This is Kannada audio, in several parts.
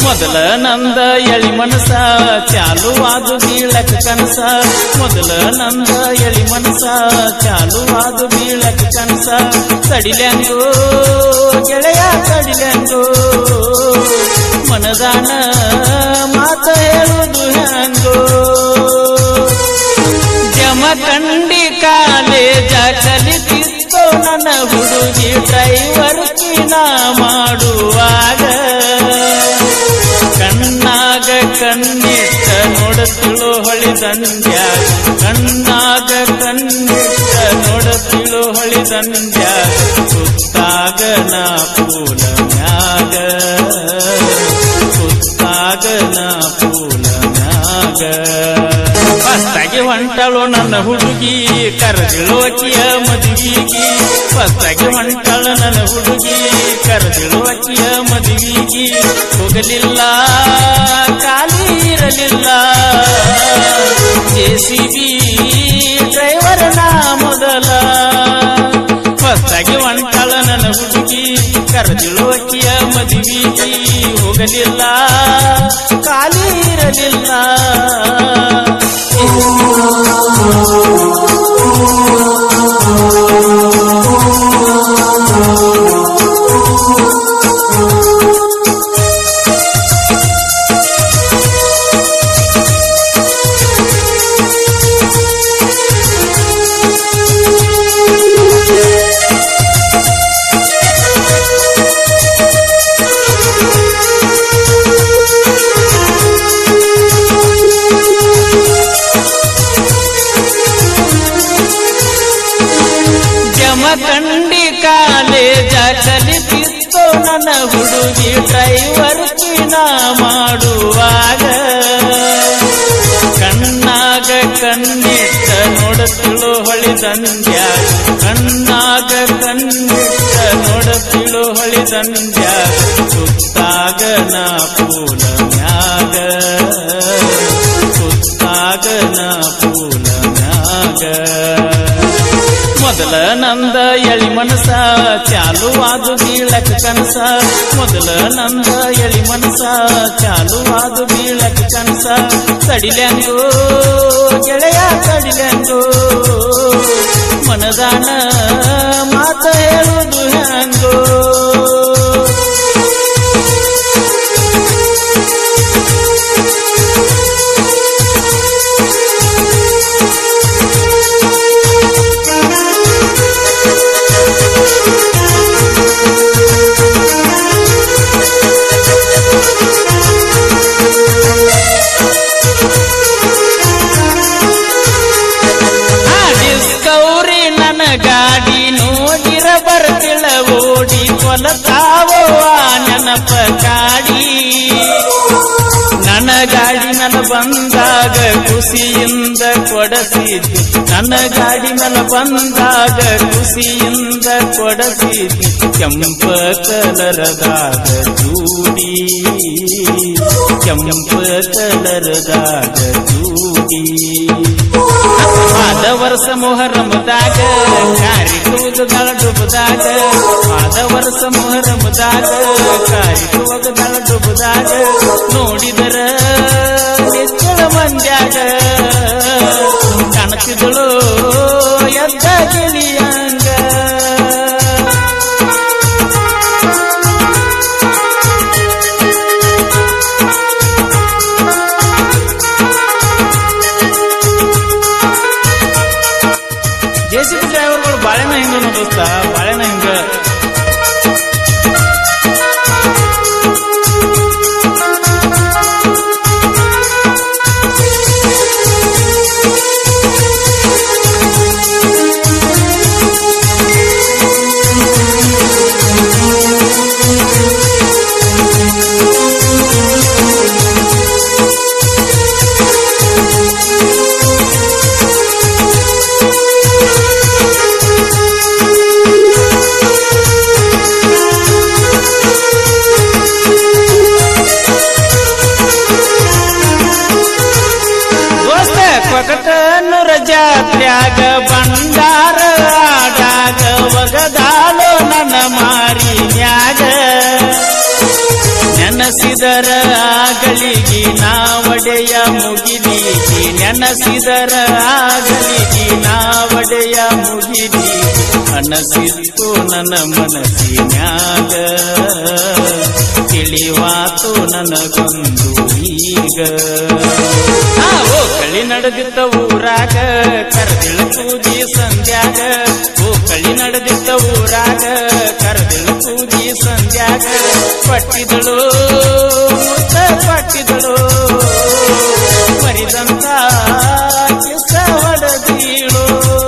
ಮೊದಲ ನಂದ ಎಳಿ ಮನಸ ಚಾಲುವಾದು ಬೀಳಕ ಕನಸ ಮೊದಲ ನಂದ ಎಳಿ ಮನಸ ಚಾಲುವಾದು ಬೀಳಕ ಕನಸ ತಡಿಲ್ಯಾಂಗೋ ಗೆಳೆಯ ತಡಿಲ್ಯಾಂಗೋ ಮನದಾನ ಮಾತ ಹೇಳುದು ಹ್ಯಾಂಗೋ ಜಮಖಂಡಿ ಕಾಲೇಜ ಕಲಿತಿತ್ತು ನನ್ನ ಹುಡುಗಿ ಡ್ರೈವರ್ ಕಿನ ಮಾಡುವಾಗ ಕಣ್ಣಾಗ ಕಣ್ಣಿಟ್ಟ ನೋಡುತ್ತಿಳು ಹೊಳಿದಂದ್ಯ ಕಣ್ಣಾಗ ಕಣ್ಣಿಟ್ಟ ನೋಡುತ್ತಿಳು ಹೊಳಿದಂದ್ಯ ಸುತ್ತಾಗ ನಾ ಪೂಲ ಮ್ಯಾಗ ಸುತ್ತಾಗ ನಾ ಪೂಲ ಮ್ಯಾಗ ಫಸ್ಟಾಗಿ ಹೊಂಟಳು ನನ್ನ ಹುಡುಗಿ ಕರೆದಿಳುವಕಿಯ ಮದುವಿಗಿ ಫಸ್ಟಾಗಿ ಹೊಂಟಳು ನನ್ನ ಹುಡುಗಿ ಕರೆದಿಳುವಕಿಯ ಮದುವಿಗಿ ಹೋಗಲಿಲ್ಲ ಖಾಲಿ ಇರಲಿಲ್ಲ ಜೆಸಿಬಿ ಡ್ರೈವರ್ ನಾ ಮೊದಲ ಫಸ್ಟಾಗಿ ಹೊಂಟಳ ನನ್ನ ಹುಡುಗಿ ಕರೆದಿಳುವಕಿಯ ಮದುವಿಗಿ ಹೋಗಲಿಲ್ಲ ಖಾಲಿ ಇರಲಿಲ್ಲ ಜಮಖಂಡಿ ಕಾಲೇಜ ಕಲಿತಿತ್ತು ನನ್ನ ಹುಡುಗಿ ಡ್ರೈವರ್ ಕಿನ ಮಾಡುವಾಗ ಕಣ್ಣಾಗ ಕಣ್ಣಿಟ್ಟ ನೋಡುತ್ತಿಳು ಹೊಳಿದಂದ್ಯ ಕಣ್ಣಾಗ ಕಣ್ಣಿಟ್ಟ ನೋಡುತ್ತಿಳು ಹೊಳಿದಂದ್ಯ ಸುತ್ತಾಗ ನಾ ಪೂಲ ಮ್ಯಾಗ ಸುತ್ತಾಗ ನಾ ಪೂಲ ಮ್ಯಾಗ ಮೊದಲ ನಂದ ಎಳಿ ಮನಸ ಚಾಲುವಾದು ಬೀಳಕ ಕನಸ ಮೊದಲ ನಂದ ಎಳಿ ಮನಸ ಚಾಲುವಾದು ಬೀಳಕ ಕನಸ ತಡಿಲ್ಯಾಂಗೋ ಗೆಳೆಯ ತಡಿಲ್ಯಾಂಗೋ ಮನದಾನ ಮಾತ ಹೇಳುದು ಹ್ಯಾಂಗೋ ಆ ಡಿಸ್ಕೌರಿ ನನ್ನ ಗಾಡಿ ನೋಡಿರ ಬರ್ತಿಳ ಓಡಿ ಕೊಲತಾವೋ ಆ ನೆನಪ ಕಾಡಿ ನನ್ನ ಗಾಡಿ ನನ್ನ ಬಂದಾಗ ಖುಷಿಯಿಂದ ಕೊಡಸಿದ್ದಿ ನನ್ನ ಗಾಡಿ ಮೇಲೆ ಬಂದಾಗ ಖುಷಿಯಿಂದ ಕೊಡಸಿದ್ದಿ ಕೆಂಪ ಕಲರದಾಗ ಜೂಡಿ ಕೆಂಪ ಕಲರದಾಗ ಜೂಡಿ ಆದ ವರ್ಷ ಮೊಹರಮದಾಗ ಕಾರಿ ಕೂದಗಳ ಡುಬದಾಗ ಆದ ವರ್ಷ ಮೊಹರಮದಾಗ ಕಾರಿ ಕೂದಗಳ ಡುಬದಾಗ ನೋಡಿದರ ನಿಚ್ಚಳ ಮಂದ್ಯಾಗ ಕಾಣತಿದಳು ಎದ್ದ ಗಿಳಿಯಂಗ ಜೆಸಿಬಿ ಡ್ರೈವರ್ಗಳು ಬಾಳೆನ ಹಿಂಗ ದೋಸ್ತ ಬಾಳೆನ ಹಿಂಗ ನೆನಸಿದರ ಆಗಳಿಗಿ ನಾವಡೆಯ ಮುಗಿದೀಗಿ ನೆನಸಿದರ ಆಗಳಿಗಿ ನಾವಡೆಯ ಮುಗಿದೀಗಿ ಅನಸಿತ್ತು ನನ್ನ ಮನಸ್ಸಿನ್ಯಾಗ ತಿಳಿವಾತು ನನಗೊಂದು ಈಗ ಓ ಕಳಿ ನಡೆದಿದ್ದ ಊರಾಗ ಕರೆದಿಳ ಕೂದಿ ಸಂಧ್ಯಾಗ ಓ ಕಳಿ ನಡೆದಿದ್ದ ಊರಾಗ ಕರೆದಿಳ ಕೂದಿ ಸಂಧ್ಯಾಗ ಪಟ್ಟಿದಳು ಮುತ್ತ ಪಟ್ಟಿದಳು ಮರಿದಂತ ಕಿಸ ಹೊಡೆದೀಳು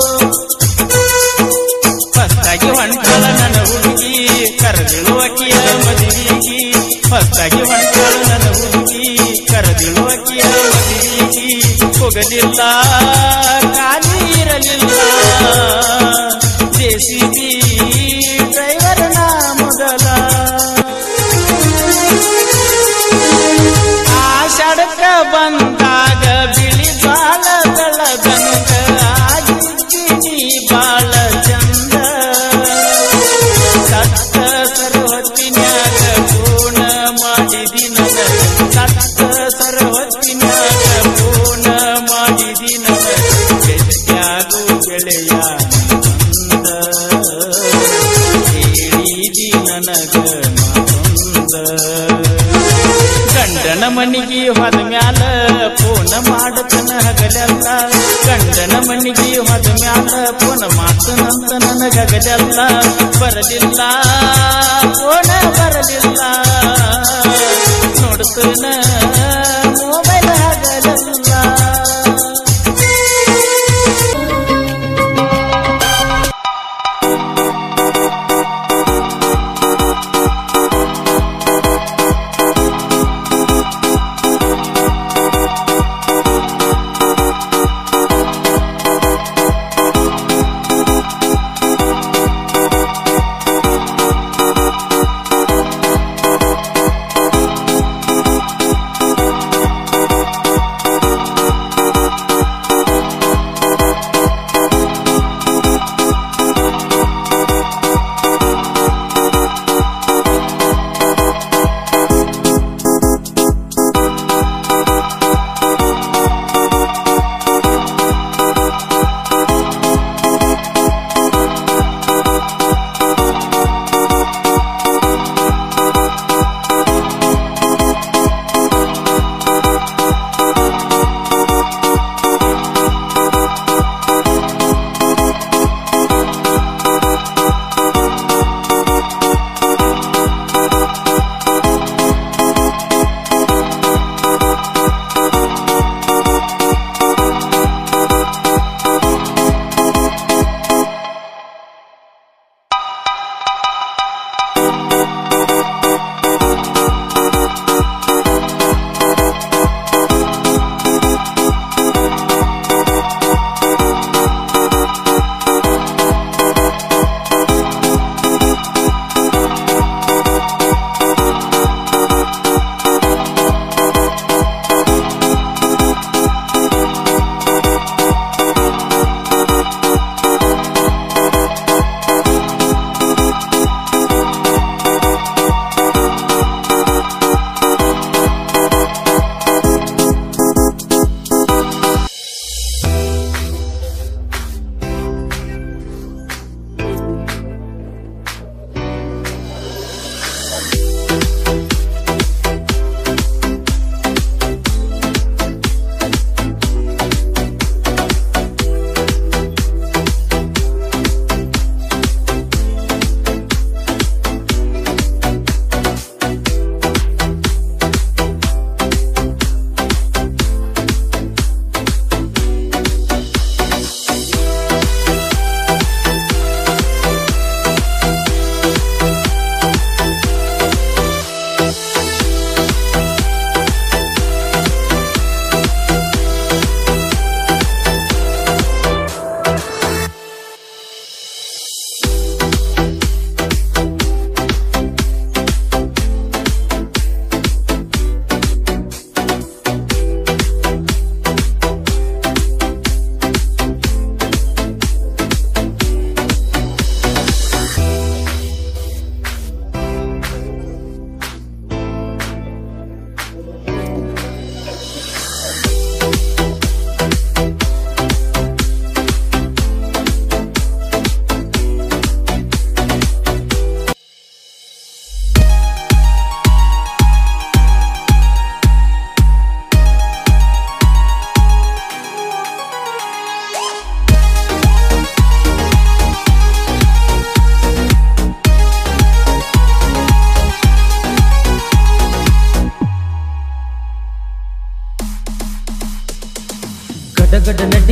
ಫಸ್ಟಾಗಿ ಹೊಂಟಾಳ ನನ್ನ ಹುಡುಗಿ ಕರೆದಿಳುವಕಿಯ ಮದುವೆಗಿ ಫಸ್ಟಾಗಿ ಹೊಂಟಾಳ ನನ್ನ ಹುಡುಗಿ ಕರೆದಿಳುವಕಿಯ ಮದುವೆಗಿ ಹೋಗಲಿಲ್ಲ ಖಾಲಿ ಇರಲಿಲ್ಲ ಜೆಸಿಬಿ ಡ್ರೈವರ್ನ ಮೊದಲ ಆಷಾಢಕ್ಕ ಬಂದಾಗ ಬಿಳಿ ಬಾಳ ಬೆಳಗನಗ ಆಗಿದ್ದೀನಿ ಬಾಳ ಚಂದ ಸತ್ತ ಸರ್ವತ್ತಿನ್ಯಾಗ ಪೂರ್ಣ ಮಾಡಿದಿ ನಗ ಸತ್ತ ಸರ್ವತ್ತಿನ್ಯಾಗ ಪೂರ್ಣ ಮಾಡಿದಿ ನಗ ಬೆಟ್ಟಾಗು ಗೆಳೆಯ ಬಂದ ಹೇಳಿದಿ ನನಗ ಮಾತೊಂದ ಗಂಡನ ಮನಿಗೆ ಹೋದ ಮ್ಯಾಲ ಫೋನ್ ಮಾಡತನ ಹಗಲೆಲ್ಲ ಗಂಡನ ಮನಿಗೆ ಹೋದ ಮ್ಯಾಲ ಫೋನ್ ಮಾಡ್ತನಂತ ನನಗ ಹಗಲೆಲ್ಲ ಬರಲಿಲ್ಲ ಫೋನ ಬರಲಿಲ್ಲ ನೋಡ್ತನ ಮೊಬೈಲ್ ಹಗಲೆಲ್ಲ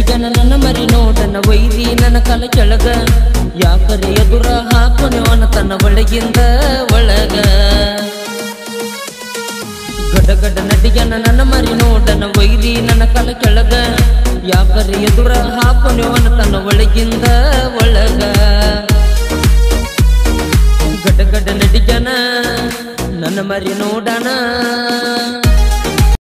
ನಡಿಗನ ನನ್ನ ಮರಿ ನೋಡನ ವೈರಿ ನನ್ನ ಕಾಲ ಕೆಳಗ ಯಾಕರೆ ಎದುರ ಹಾಕೊನೆವನ ತನ್ನ ಒಳಗಿಂದ ಒಳಗ ಗಡ ಗಡ ನಡಿಗನ ನನ್ನ ಮರಿ ನೋಡನ ವೈರಿ ನನ್ನ ಕಾಲ ಕೆಳಗ ಯಾಕರೆ ಎದುರ ಹಾಕೊನೆವನ ತನ್ನ ಒಳಗಿಂದ ಒಳಗ ಗಡ ಗಡ ನಡಿಗನ ನನ್ನ ಮರಿ ನೋಡಣ